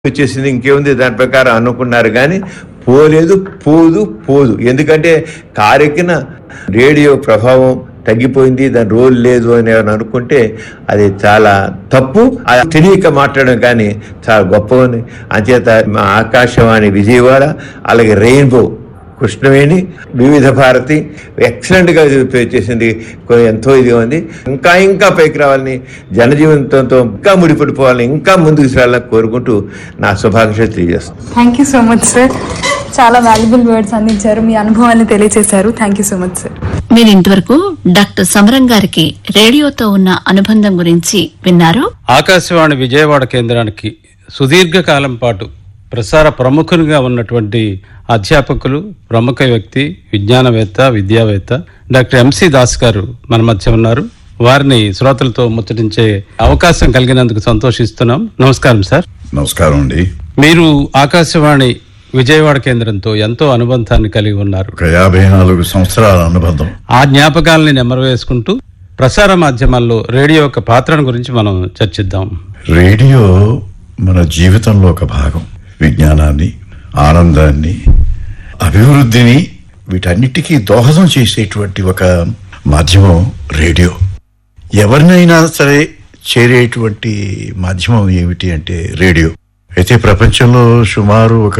వచ్చేసింది ఇంకేముంది దాని ప్రకారం అనుకున్నారు కానీ పోలేదు పోదు పోదు ఎందుకంటే కారెక్కిన రేడియో ప్రభావం తగ్గిపోయింది దాని రోల్ లేదు అని ఏమైనా అనుకుంటే అది చాలా తప్పు అది తెలియక మాట్లాడడం కానీ చాలా గొప్పగా ఉంది అంచేత మా ఆకాశవాణి విజయవాడ అలాగే రెయిన్బో కృష్ణవేణి వివిధ భారతి ఎక్సలెంట్ గా చేసింది కొ- ఎంతో ఇదిగా ఉంది ఇంకా ఇంకా పైకి రావాలని జనజీవితంతో ఇంకా ముడిపడిపోవాలని ఇంకా ముందుకు వెళ్ళాలని కోరుకుంటూ నా శుభాకాంక్షలు తెలియజేస్తాను thank you so much sir చాలా వాల్యుబుల్ వర్డ్స్ అందించారు మీ అనుభవాన్ని తెలియజేశారు thank you so much sir మీరు ఇంతవరకు డాక్టర్ సమరం గారికి రేడియోతో ఉన్న అనుబంధం గురించి విన్నారు ఆకాశవాణి విజయవాడ కేంద్రానికి సుదీర్ఘకాలం పాటు ప్రసార ప్రముఖునిగా ఉన్నటువంటి అధ్యాపకులు ప్రముఖ వ్యక్తి విజ్ఞానవేత్త విద్యావేత్త డాక్టర్ ఎంసి దాస్ గారు మన మధ్య ఉన్నారు వారిని శ్రోతలతో ముచ్చటించే అవకాశం కలిగినందుకు సంతోషిస్తున్నాం నమస్కారం సార్ నమస్కారం అండి మీరు ఆకాశవాణి విజయవాడ కేంద్రంతో ఎంతో అనుబంధాన్ని కలిగి ఉన్నారు ఒక యాభై నాలుగు సంవత్సరాల అనుబంధం ఆ జ్ఞాపకాలని నెమరవేసుకుంటూ ప్రసార మాధ్యమాల్లో రేడియో యొక్క పాత్రను గురించి మనం చర్చిద్దాం రేడియో మన జీవితంలో ఒక భాగం విజ్ఞానాన్ని ఆనందాన్ని అభివృద్ధిని వీటన్నిటికీ దోహదం చేసేటువంటి ఒక మాధ్యమం రేడియో ఎవరినైనా సరే చేరేటువంటి మాధ్యమం ఏమిటి అంటే రేడియో అయితే ప్రపంచంలో సుమారు ఒక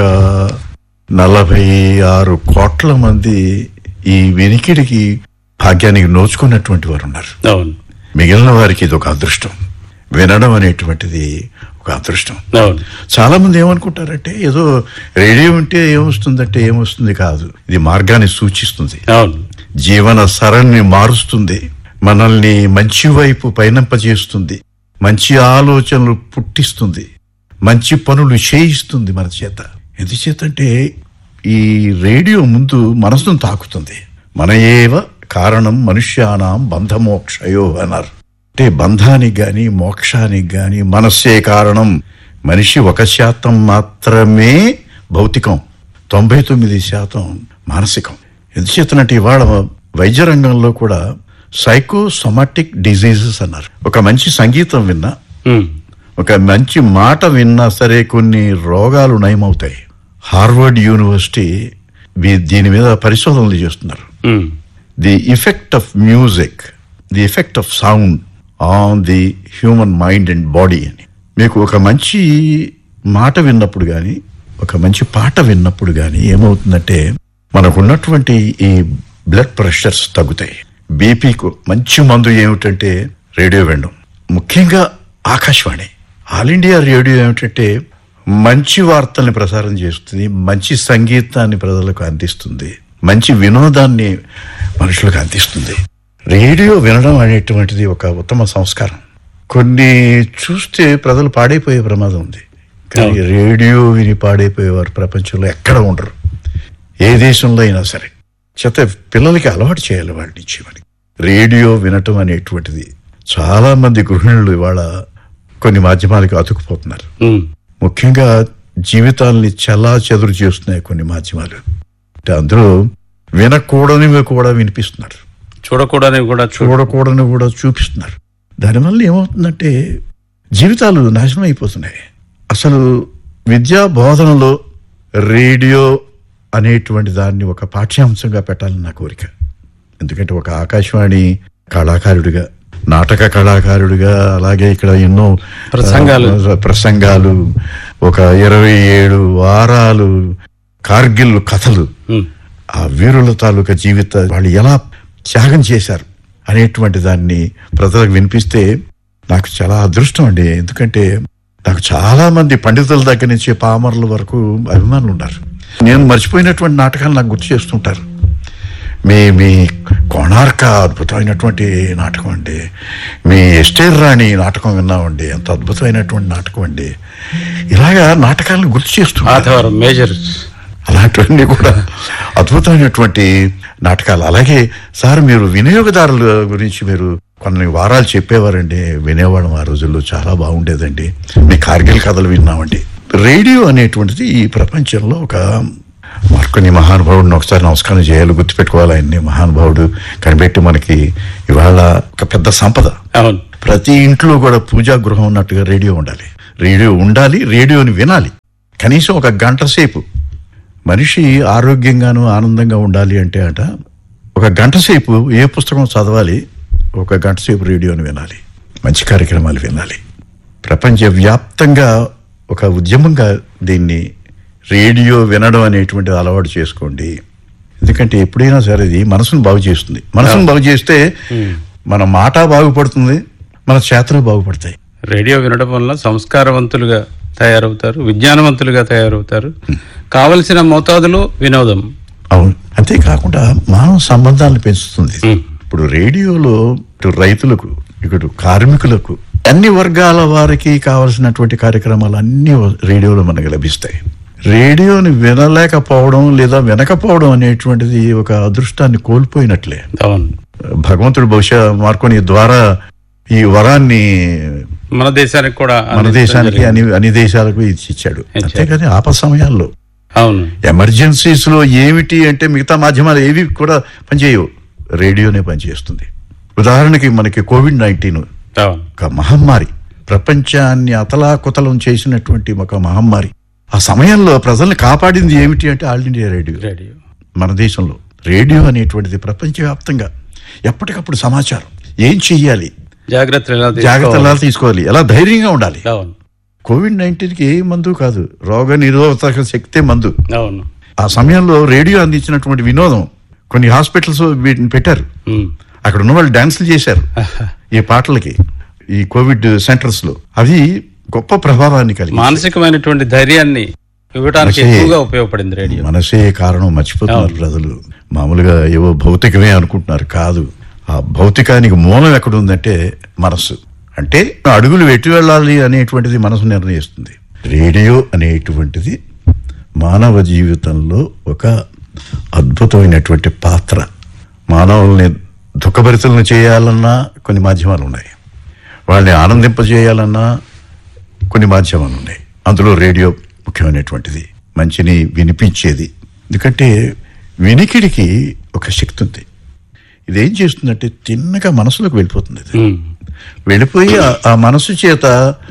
నలభై ఆరు కోట్ల మంది ఈ వినికిడికి భాగ్యానికి నోచుకున్నటువంటి వారు ఉన్నారు అవును మిగిలిన వారికి ఇది ఒక అదృష్టం వినడం అనేటువంటిది ఒక అదృష్టం అవును చాలా మంది ఏమనుకుంటారంటే ఏదో రేడియో ఉంటే ఏమొస్తుందంటే ఏమొస్తుంది కాదు ఇది మార్గాన్ని సూచిస్తుంది అవును జీవన సరళిని మారుస్తుంది మనల్ని మంచి వైపు పయనింపజేస్తుంది మంచి ఆలోచనలు పుట్టిస్తుంది మంచి పనులు చేయిస్తుంది మన చేత ఎందుచేతంటే ఈ రేడియో ముందు మనసును తాకుతుంది మన ఏవ కారణం మనుష్యానాం బంధమోక్షయో అన్నారు అంటే బంధానికి గాని మోక్షానికి గాని మనస్సే కారణం మనిషి ఒక శాతం మాత్రమే భౌతికం తొంభై తొమ్మిది శాతం మానసికం ఎందుచేతనంటే ఇవాళ వైద్య రంగంలో కూడా సైకోసొమాటిక్ డిజీజెస్ అన్నారు ఒక మంచి సంగీతం విన్నా ఉమ్. ఒక మంచి మాట విన్నా సరే కొన్ని రోగాలు నయమవుతాయి హార్వర్డ్ యూనివర్సిటీ వీ- దీని మీద పరిశోధనలు చేస్తున్నారు um. The effect of music the effect of sound on the human mind and body అని మీకు ఒక మంచి మాట విన్నప్పుడు కానీ ఒక మంచి పాట విన్నప్పుడు కానీ ఏమవుతుందంటే మనకున్నటువంటి ఈ బ్లడ్ ప్రెషర్స్ తగ్గుతాయి బీపీకు మంచి మందు ఏమిటంటే రేడియో వినడం ముఖ్యంగా ఆకాశవాణి ఆల్ ఇండియా రేడియో ఏమిటంటే మంచి వార్తల్ని ప్రసారం చేస్తుంది మంచి సంగీతాన్ని ప్రజలకు అందిస్తుంది మంచి వినోదాన్ని మనుషులకు అందిస్తుంది రేడియో వినడం అనేటువంటిది ఒక ఉత్తమ సంస్కారం కొన్ని చూస్తే ప్రజలు పాడైపోయే ప్రమాదం ఉంది కానీ రేడియో విని పాడైపోయేవారు ప్రపంచంలో ఎక్కడ ఉండరు ఏ దేశంలో అయినా సరే చేత పిల్లలకి అలవాటు చేయాలి వాడి నుంచి మనకి రేడియో వినటం అనేటువంటిది చాలా మంది గృహిణులు ఇవాళ కొన్ని మాధ్యమాలకు అతుకుపోతున్నారు ఉమ్. ముఖ్యంగా జీవితాల్ని చల్లా చెదురు చేస్తున్నాయి కొన్ని మాధ్యమాలు అంటే అందులో వినకూడనివి కూడా వినిపిస్తున్నారు చూడకూడని కూడా చూడ చూడకూడని కూడా చూపిస్తున్నారు దానివల్ల ఏమవుతుందంటే జీవితాలు నాశనం అయిపోతున్నాయి అసలు విద్యా బోధనలో రేడియో అనేటువంటి దాన్ని ఒక పాఠ్యాంశంగా పెట్టాలని నా కోరిక ఎందుకంటే ఒక ఆకాశవాణి కళాకారుడిగా నాటక కళాకారుడిగా అలాగే ఇక్కడ ఎన్నో ప్రసంగాలు. ఆ, ప్రసంగాలు ఒక ఇరవై ఏడు వారాలు కార్గిల్ కథలు ఉమ్. ఆ వీరుల తాలూకా జీవిత వాళ్ళు ఎలా త్యాగం చేశారు అనేటువంటి దాన్ని ప్రజలకు వినిపిస్తే నాకు చాలా అదృష్టం అండి ఎందుకంటే నాకు చాలా మంది పండితుల దగ్గర నుంచి పామర్ల వరకు అభిమానులు ఉన్నారు నేను మర్చిపోయినటువంటి నాటకాలు నాకు గుర్తు చేస్తుంటారు మీ మీ కోణార్క అద్భుతమైనటువంటి నాటకం అండి మీ ఎస్టేర్ రాణి నాటకం విన్నామండి ఎంత అద్భుతమైనటువంటి నాటకం అండి ఇలాగా నాటకాలను గుర్తు చేస్తుంటారు ఆదివారం మేజర్ అలాంటివన్నీ కూడా అద్భుతమైనటువంటి నాటకాలు అలాగే సార్ మీరు వినియోగదారుల గురించి మీరు కొన్ని వారాలు చెప్పేవారండి వినేవాళ్ళం ఆ రోజుల్లో చాలా బాగుండేదండి మీ కార్గిల్ కథలు విన్నామండి రేడియో అనేటువంటిది ఈ ప్రపంచంలో ఒక మార్కొని మహానుభావుడిని ఒకసారి నమస్కారం చేయాలి గుర్తుపెట్టుకోవాలి ఆయన్ని మహానుభావుడు కనిపెట్టి మనకి ఇవాళ ఒక పెద్ద సంపద అవును ప్రతి ఇంట్లో కూడా పూజా గృహం ఉన్నట్టుగా రేడియో ఉండాలి రేడియో ఉండాలి రేడియోని వినాలి కనీసం ఒక గంట సేపు మనిషి ఆరోగ్యంగాను ఆనందంగా ఉండాలి అంటే అట ఒక గంట సేపు ఏ పుస్తకం చదవాలి ఒక గంట సేపు రేడియోని వినాలి మంచి కార్యక్రమాలు వినాలి ప్రపంచవ్యాప్తంగా ఒక ఉద్యమంగా దీన్ని రేడియో వినడం అనేటువంటిది అలవాటు చేసుకోండి ఎందుకంటే ఎప్పుడైనా సరే ఇది మనసును బాగు చేస్తుంది మనసును బాగు చేస్తే మన మాట బాగుపడుతుంది మన చేతలు బాగుపడతాయి రేడియో వినడం వల్ల సంస్కారవంతులుగా తయారవుతారు విజ్ఞానవంతులుగా తయారవుతారు కావలసిన మోతాదులో వినోదం అవును అంతేకాకుండా మానవ సంబంధాలను పెంచుతుంది మ్మ్. ఇప్పుడు రేడియోలో ఇటు రైతులకు ఇటు కార్మికులకు అన్ని వర్గాల వారికి కావలసినటువంటి కార్యక్రమాలు అన్ని రేడియోలో మనకు లభిస్తాయి రేడియోని వినలేకపోవడం లేదా వినకపోవడం అనేటువంటిది ఒక అదృష్టాన్ని కోల్పోయినట్లే అవును భగవంతుడు బహుశా మార్కొని ద్వారా ఈ వరాన్ని మన దేశానికి కూడా మన అందించడం దేశానికి జరిగింది. అన్ని అన్ని దేశాలకు ఇచ్చి ఇచ్చాడు ఇచ్చాడు. అంతేకాని ఆప సమయాల్లో అవును ఎమర్జెన్సీస్ లో ఏమిటి అంటే మిగతా మాధ్యమాలు ఏవి కూడా పనిచేయవు రేడియోనే పనిచేస్తుంది ఉదాహరణకి మనకి కోవిడ్ నైన్టీన్ అవును ఒక మహమ్మారి ప్రపంచాన్ని అతలాకుతలం చేసినటువంటి ఒక మహమ్మారి ఆ సమయంలో ప్రజల్ని కాపాడింది ఏమిటి అంటే ఆల్ ఇండియా రేడియో రేడియో మన దేశంలో రేడియో అనేటువంటిది ప్రపంచవ్యాప్తంగా ఎప్పటికప్పుడు సమాచారం ఏం చెయ్యాలి జాగ్రత్తలు ఎలా జాగ్రత్తలు ఎలా తీసుకోవాలి? తీసుకోవాలి ఎలా ధైర్యంగా ఉండాలి అవును కోవిడ్ నైన్టీన్ కి ఏ మందు కాదు రోగ నిరోధక శక్తే మందు అవును ఆ సమయంలో రేడియో అందించినటువంటి వినోదం కొన్ని హాస్పిటల్స్ వీటిని పెట్టారు ఉమ్. అక్కడ ఉన్న వాళ్ళు డాన్సులు చేశారు ఈ పాటలకి ఈ కోవిడ్ సెంటర్స్ లో అవి గొప్ప ప్రభావాన్ని కలిగి మానసికమైనటువంటి ధైర్యాన్ని ఇవ్వడానికి మనసే- ఎక్కువగా ఉపయోగపడింది రేడియో మనసే కారణం మర్చిపోతున్నారు అవును. ప్రజలు మామూలుగా ఏవో భౌతికమే అనుకుంటున్నారు కాదు ఆ భౌతికానికి మూలం ఎక్కడుందంటే మనస్సు అంటే అడుగులు ఎటు వెళ్ళాలి అనేటువంటిది మనసు నిర్ణయిస్తుంది రేడియో అనేటువంటిది మానవ జీవితంలో ఒక అద్భుతమైనటువంటి పాత్ర మానవుల్ని దుఃఖభరితులను చేయాలన్నా కొన్ని మాధ్యమాలు ఉన్నాయి వాళ్ళని ఆనందింపజేయాలన్నా కొన్ని మాధ్యమాలు ఉన్నాయి అందులో రేడియో ముఖ్యమైనటువంటిది మంచిని వినిపించేది ఎందుకంటే వినికిడికి ఒక శక్తి ఉంది ఇదేం చేస్తుందంటే తిన్నగా మనసులోకి వెళ్ళిపోతుంది ఇది ఉమ్. వెళ్ళిపోయి ఆ- ఆ మనసు చేత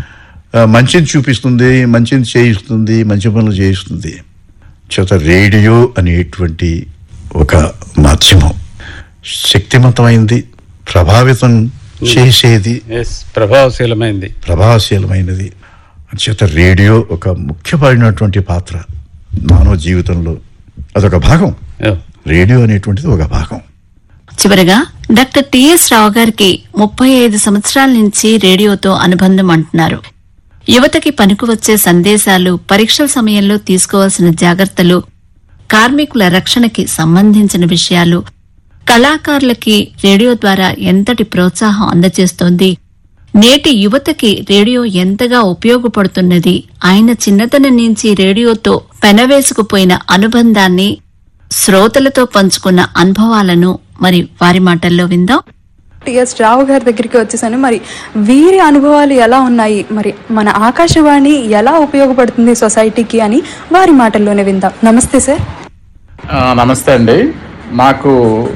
ఆ, మంచిని చూపిస్తుంది మంచిని చేయిస్తుంది మంచి పనులు చేయిస్తుంది చేత రేడియో అనేటువంటి ఒక మాధ్యమం శక్తివంతమైంది ప్రభావితం చేసేది ఎస్ ప్రభావశీలమైంది ప్రభావశీలమైనది చేత రేడియో ఒక ముఖ్యమైనటువంటి పాత్ర మానవ జీవితంలో అదొక భాగం ఓ. రేడియో అనేటువంటిది ఒక భాగం చివరగా డాక్టర్ టిఎస్ రావు గారికి ముప్పై ఐదు సంవత్సరాల నుంచి రేడియోతో అనుబంధం అంటున్నారు యువతకి పనికి వచ్చే సందేశాలు పరీక్షల సమయంలో తీసుకోవాల్సిన జాగ్రత్తలు కార్మికుల రక్షణకి సంబంధించిన విషయాలు కళాకారులకి రేడియో ద్వారా ఎంతటి ప్రోత్సాహం అందజేస్తోంది నేటి యువతకి రేడియో ఎంతగా ఉపయోగపడుతున్నది ఆయన చిన్నతనం నుంచి రేడియోతో పెనవేసుకుపోయిన అనుబంధాన్ని శ్రోతలతో పంచుకున్న అనుభవాలను మరి వారి మాటల్లో విందాం టిఎస్ రావు గారి దగ్గరికి వచ్చేసాను మరి వీరి అనుభవాలు ఎలా ఉన్నాయి మరి మన ఆకాశవాణి ఎలా ఉపయోగపడుతుంది సొసైటీకి అని వారి మాటల్లోనే విందాం నమస్తే సార్ ఆ, నమస్తే అండి నాకు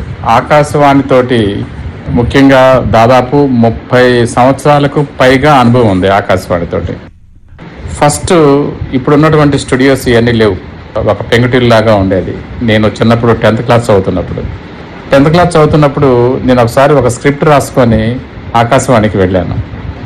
ఆకాశవాణితోటి ముఖ్యంగా దాదాపు ముప్పై సంవత్సరాలకు పైగా అనుభవం ఉంది ఆకాశవాణితోటి ఫస్ట్ ఇప్పుడు ఉన్నటువంటి స్టూడియోస్ ఇవన్నీ లేవు ఒక పెంకుటిల్లాగా ఉండేది నేను చిన్నప్పుడు టెన్త్ క్లాస్ చదువుతున్నప్పుడు టెన్త్ క్లాస్ చదువుతున్నప్పుడు నేను ఒకసారి ఒక స్క్రిప్ట్ రాసుకొని ఆకాశవాణికి వెళ్ళాను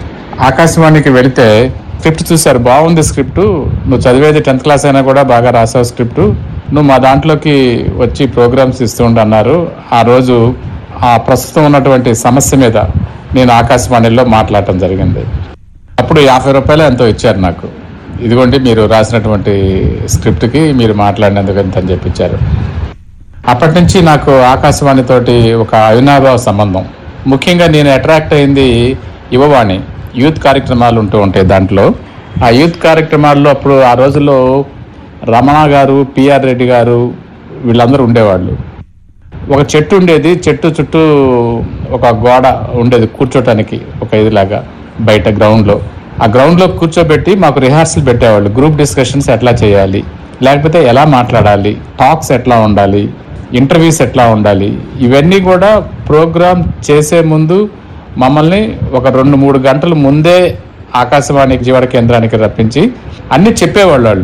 ఆకాశవాణికి వెళితే స్క్రిప్ట్ చూశారు బాగుంది స్క్రిప్ట్ నువ్వు చదివేది టెన్త్ క్లాస్ అయినా కూడా బాగా రాసావు స్క్రిప్ట్ నువ్వు మా దాంట్లోకి వచ్చి ప్రోగ్రామ్స్ ఇస్తుండ అన్నారు ఆ రోజు ఆ ప్రస్తుతం ఉన్నటువంటి సమస్య మీద నేను ఆకాశవాణిలో మాట్లాడటం జరిగింది అప్పుడు యాభై రూపాయలు ఎంతో ఇచ్చారు నాకు ఇదిగోండి మీరు రాసినటువంటి స్క్రిప్ట్కి మీరు మాట్లాడినందుకు ఎంత అని చెప్పించారు అప్పటి నుంచి నాకు ఆకాశవాణితోటి ఒక అవినాభావ సంబంధం ముఖ్యంగా నేను అట్రాక్ట్ అయింది యువవాణి యూత్ కార్యక్రమాలు ఉంటూ ఉంటాయి దాంట్లో ఆ యూత్ కార్యక్రమాల్లో అప్పుడు ఆ రోజుల్లో రమణ గారు పిఆర్ రెడ్డి గారు వీళ్ళందరూ ఉండేవాళ్ళు ఒక చెట్టు ఉండేది చెట్టు చుట్టూ ఒక గోడ ఉండేది కూర్చోటానికి ఒక ఇదిలాగా బయట గ్రౌండ్లో ఆ గ్రౌండ్లో కూర్చోబెట్టి మాకు రిహార్సల్ పెట్టేవాళ్ళు గ్రూప్ డిస్కషన్స్ ఎట్లా చేయాలి లేకపోతే ఎలా మాట్లాడాలి టాక్స్ ఎట్లా ఉండాలి ఇంటర్వ్యూస్ ఎట్లా ఉండాలి ఇవన్నీ కూడా ప్రోగ్రామ్ చేసే ముందు మమ్మల్ని ఒక రెండు మూడు గంటల ముందే ఆకాశవాణి విజయవాడ కేంద్రానికి రప్పించి అన్ని చెప్పేవాళ్ళు వాళ్ళు